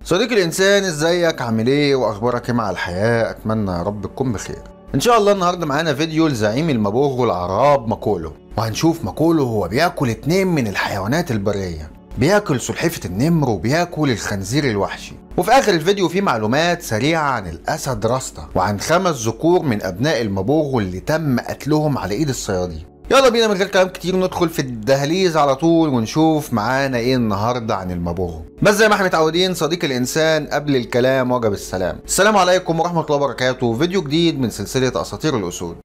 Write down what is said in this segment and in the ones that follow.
صديقي الانسان ازيك عامل ايه واخبارك ايه مع الحياه اتمنى يا رب تكون بخير ان شاء الله النهارده معانا فيديو لزعيم المبوغ والعراب ماكولو وهنشوف ماكولو هو بياكل اتنين من الحيوانات البريه بياكل سلحفة النمر وبياكل الخنزير الوحشي وفي اخر الفيديو في معلومات سريعة عن الاسد راستا وعن خمس ذكور من ابناء المبوغ اللي تم قتلهم على ايد الصيادين يلا بينا من غير كلام كتير ندخل في الدهليز على طول ونشوف معانا ايه النهارده عن المبوغ بس زي ما احنا متعودين صديق الانسان قبل الكلام وجب السلام السلام عليكم ورحمه الله وبركاته فيديو جديد من سلسله اساطير الاسود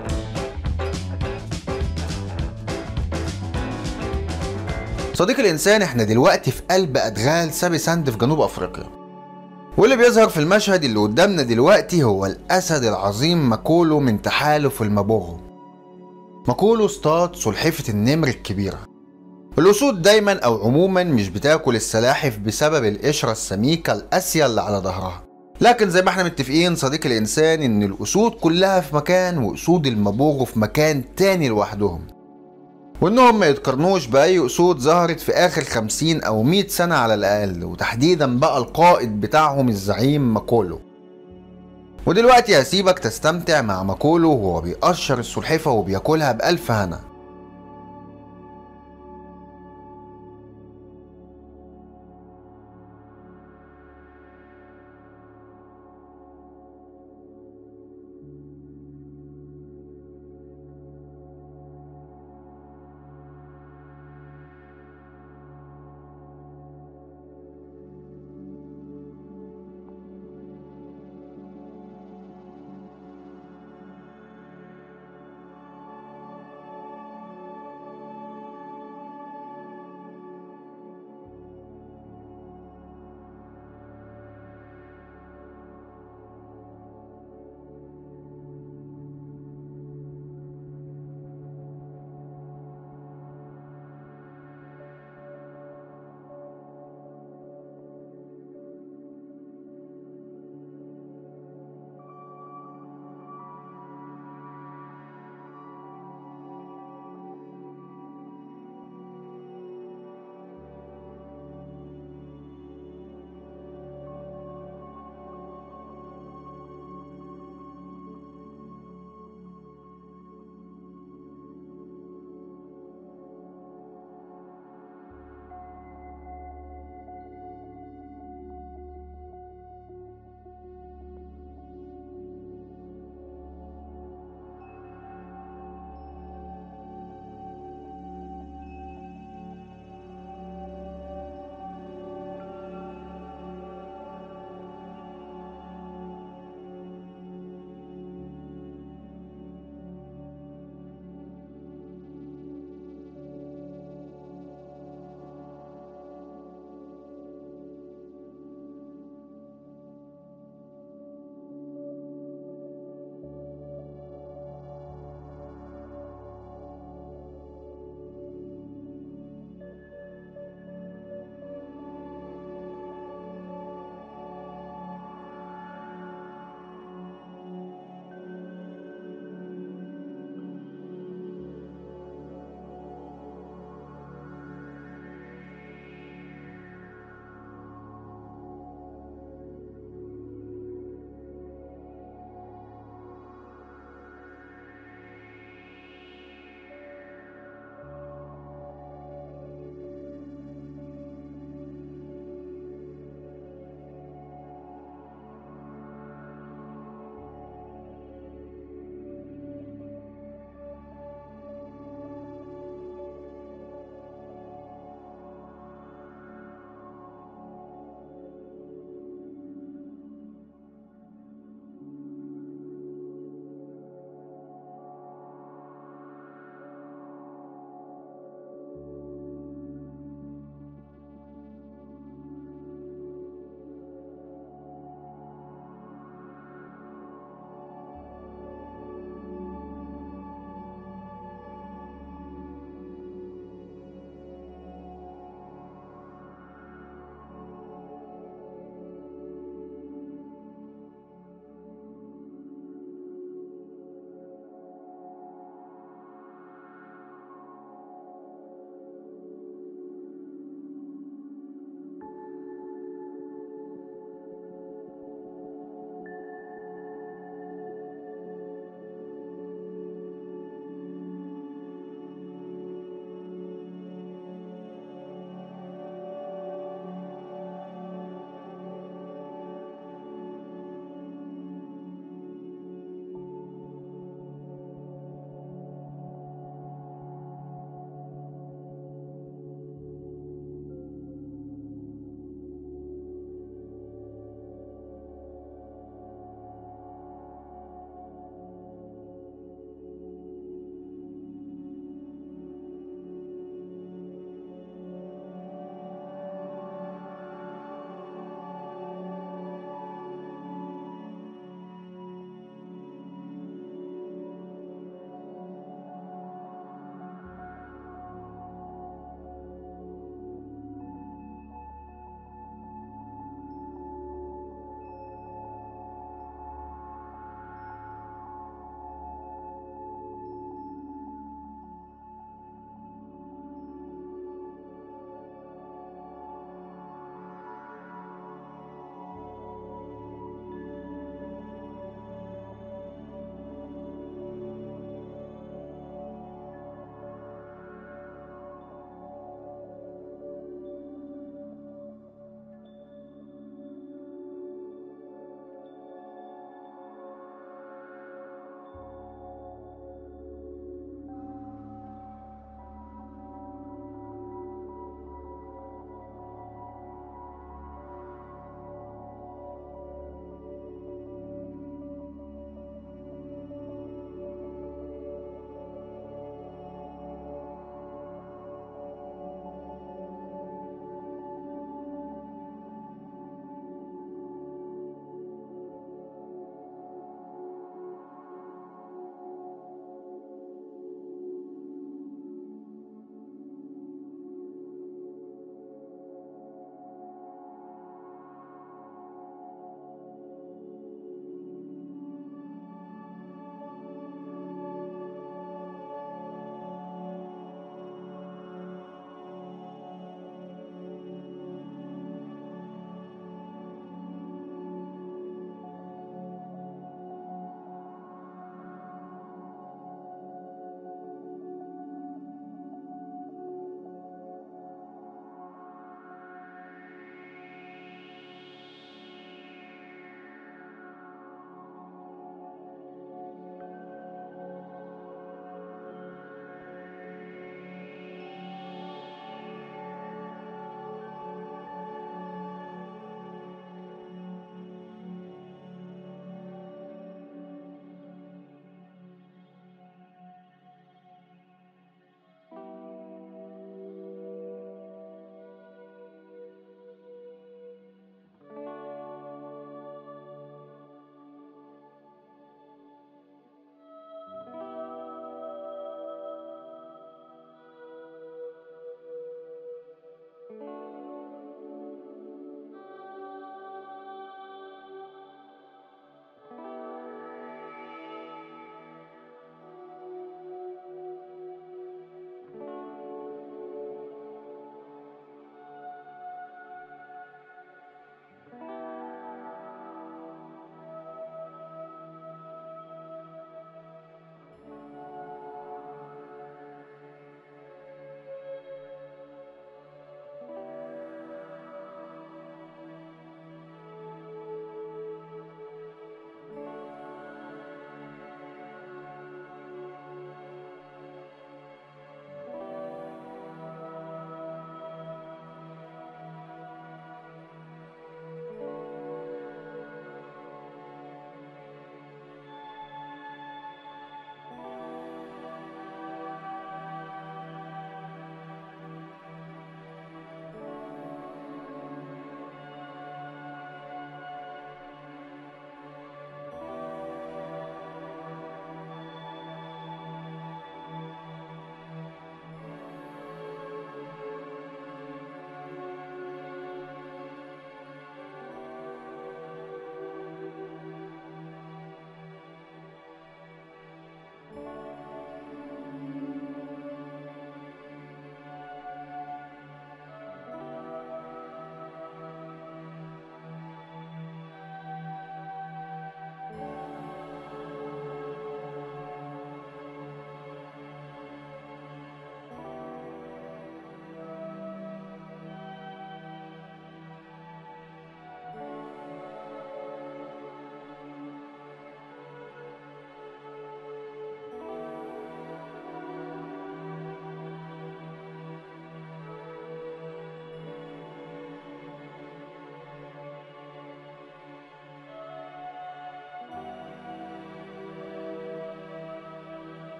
صديق الانسان احنا دلوقتي في قلب ادغال سابي ساند في جنوب افريقيا واللي بيظهر في المشهد اللي قدامنا دلوقتي هو الاسد العظيم ماكولو من تحالف المبوغ ماكولو اصطاد سلحفة النمر الكبيرة الأسود دايما أو عموما مش بتاكل السلاحف بسبب القشرة السميكة القاسية اللي على ظهرها لكن زي ما احنا متفقين صديق الإنسان إن الأسود كلها في مكان وأسود المبوغ في مكان تاني لوحدهم وإنهم ما يتقارنوش بأي أسود ظهرت في آخر 50 أو 100 سنة على الأقل وتحديدا بقى القائد بتاعهم الزعيم ماكولو ودلوقتي هسيبك تستمتع مع ماكولو وهو بيقشر السلحفة وبياكلها بألف هنا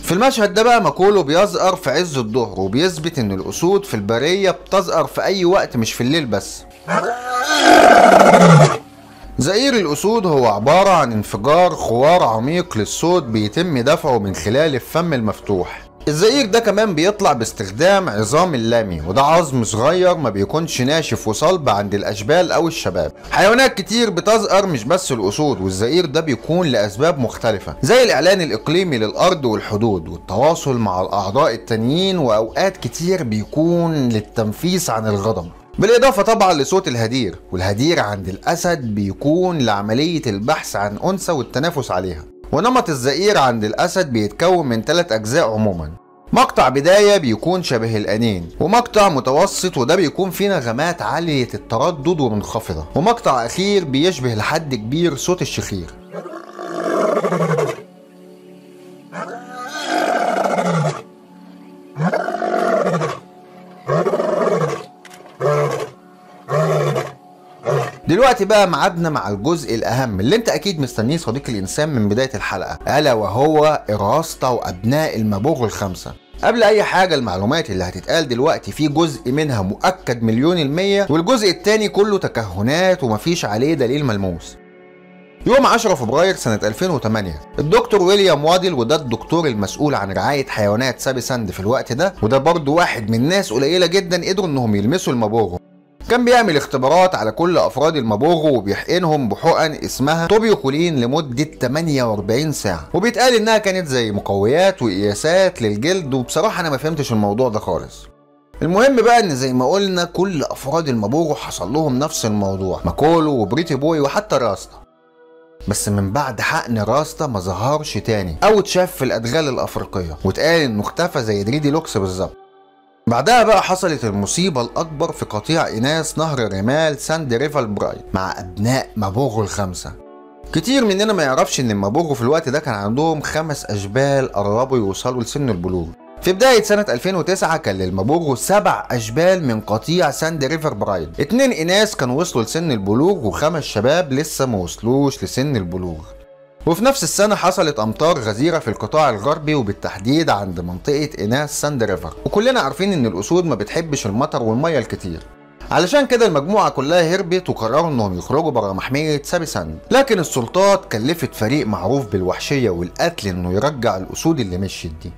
في المشهد ده بقى ماكولو بيزقر في عز الظهر وبيثبت ان الاسود في البرية بتزقر في اي وقت مش في الليل بس زئير الأسود هو عبارة عن انفجار خوار عميق للصوت بيتم دفعه من خلال الفم المفتوح الزئير ده كمان بيطلع باستخدام عظام اللامي وده عظم صغير ما بيكونش ناشف وصلب عند الأشبال أو الشباب حيوانات كتير بتزقر مش بس الأسود والزئير ده بيكون لأسباب مختلفة زي الإعلان الإقليمي للأرض والحدود والتواصل مع الأعضاء التانيين وأوقات كتير بيكون للتنفيس عن الغضب بالإضافة طبعا لصوت الهدير والهدير عند الأسد بيكون لعملية البحث عن أنثى والتنافس عليها ونمط الزئير عند الأسد بيتكون من ثلاث أجزاء عموما مقطع بداية بيكون شبه الأنين ومقطع متوسط وده بيكون فيه نغمات عالية التردد ومنخفضة ومقطع أخير بيشبه لحد كبير صوت الشخير دلوقتي بقى ميعادنا مع الجزء الاهم اللي انت اكيد مستنيه صديق الانسان من بدايه الحلقه الا وهو اراستا وابناء المبوغ الخمسه قبل اي حاجه المعلومات اللي هتتقال دلوقتي في جزء منها مؤكد مليون المية والجزء التاني كله تكهنات ومفيش عليه دليل ملموس يوم 10 فبراير سنة 2008 الدكتور ويليام وادل وده الدكتور المسؤول عن رعاية حيوانات سابي ساند في الوقت ده وده برضه واحد من ناس قليلة جدا قدروا انهم يلمسوا المبوغ كان بيعمل اختبارات على كل افراد المبوغو وبيحقنهم بحقن اسمها توبيوكولين لمده 48 ساعه وبيتقال انها كانت زي مقويات وقياسات للجلد وبصراحه انا ما فهمتش الموضوع ده خالص المهم بقى ان زي ما قلنا كل افراد المبوغو حصل لهم نفس الموضوع ماكولو وبريتي بوي وحتى راستا بس من بعد حقن راستا ما ظهرش تاني او اتشاف في الادغال الافريقيه واتقال انه اختفى زي دريدي لوكس بالظبط بعدها بقى حصلت المصيبة الأكبر في قطيع إناث نهر رمال ساند ريفال برايد مع أبناء مابوغو الخمسة كتير مننا ما يعرفش إن المابوغو في الوقت ده كان عندهم خمس أشبال قربوا يوصلوا لسن البلوغ في بداية سنة 2009 كان للمابوغو سبع أشبال من قطيع ساند ريفر برايد اتنين إناث كانوا وصلوا لسن البلوغ وخمس شباب لسه ما وصلوش لسن البلوغ وفي نفس السنة حصلت أمطار غزيرة في القطاع الغربي وبالتحديد عند منطقة إناس ساند ريفر وكلنا عارفين إن الأسود ما بتحبش المطر والمية الكتير علشان كده المجموعة كلها هربت وقرروا انهم يخرجوا برا محمية سابي ساند لكن السلطات كلفت فريق معروف بالوحشية والقتل انه يرجع الاسود اللي مشيت دي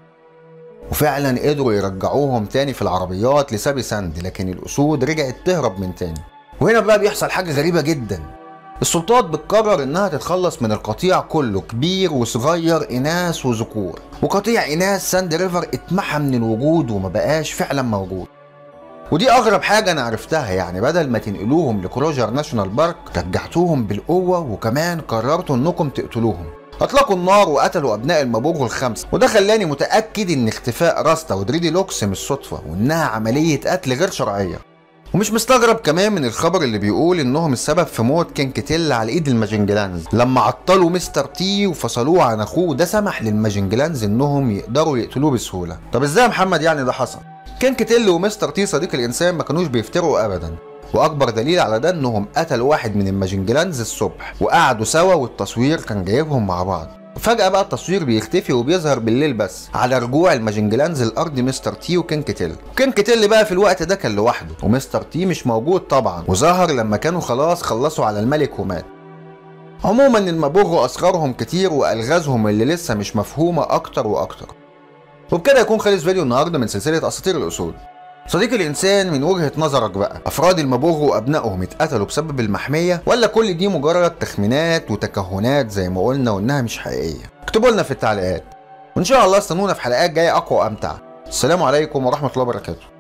وفعلا قدروا يرجعوهم تاني في العربيات لسابي ساند لكن الاسود رجعت تهرب من تاني وهنا بقى بيحصل حاجة غريبة جدا السلطات بتقرر انها تتخلص من القطيع كله كبير وصغير اناث وذكور وقطيع اناث ساند ريفر اتمحى من الوجود وما بقاش فعلا موجود ودي اغرب حاجة انا عرفتها يعني بدل ما تنقلوهم لكروجر ناشونال بارك رجعتوهم بالقوة وكمان قررتوا انكم تقتلوهم اطلقوا النار وقتلوا ابناء المبوغ الخمسه وده خلاني متاكد ان اختفاء راستا ودريدي لوكس مش صدفه وانها عمليه قتل غير شرعيه ومش مستغرب كمان من الخبر اللي بيقول انهم السبب في موت كينكتيل على ايد الماجنجلانز لما عطلوا مستر تي وفصلوه عن اخوه ده سمح للماجنجلانز انهم يقدروا يقتلوه بسهوله طب ازاي يا محمد يعني ده حصل كينكتيل ومستر تي صديق الانسان ما كانوش بيفتروا ابدا واكبر دليل على ده انهم قتلوا واحد من الماجنجلانز الصبح وقعدوا سوا والتصوير كان جايبهم مع بعض فجأة بقى التصوير بيختفي وبيظهر بالليل بس على رجوع الماجنجلانز الأرض مستر تي وكينك تيل كينك تيل بقى في الوقت ده كان لوحده ومستر تي مش موجود طبعا وظهر لما كانوا خلاص خلصوا على الملك ومات عموما المبوغ أسرارهم كتير وألغازهم اللي لسه مش مفهومة أكتر وأكتر وبكده يكون خلص فيديو النهارده من سلسلة أساطير الأسود صديق الإنسان من وجهة نظرك بقى أفراد المبوغ وأبنائهم اتقتلوا بسبب المحمية ولا كل دي مجرد تخمينات وتكهنات زي ما قلنا وإنها مش حقيقية اكتبوا لنا في التعليقات وإن شاء الله استنونا في حلقات جاية أقوى وأمتع السلام عليكم ورحمة الله وبركاته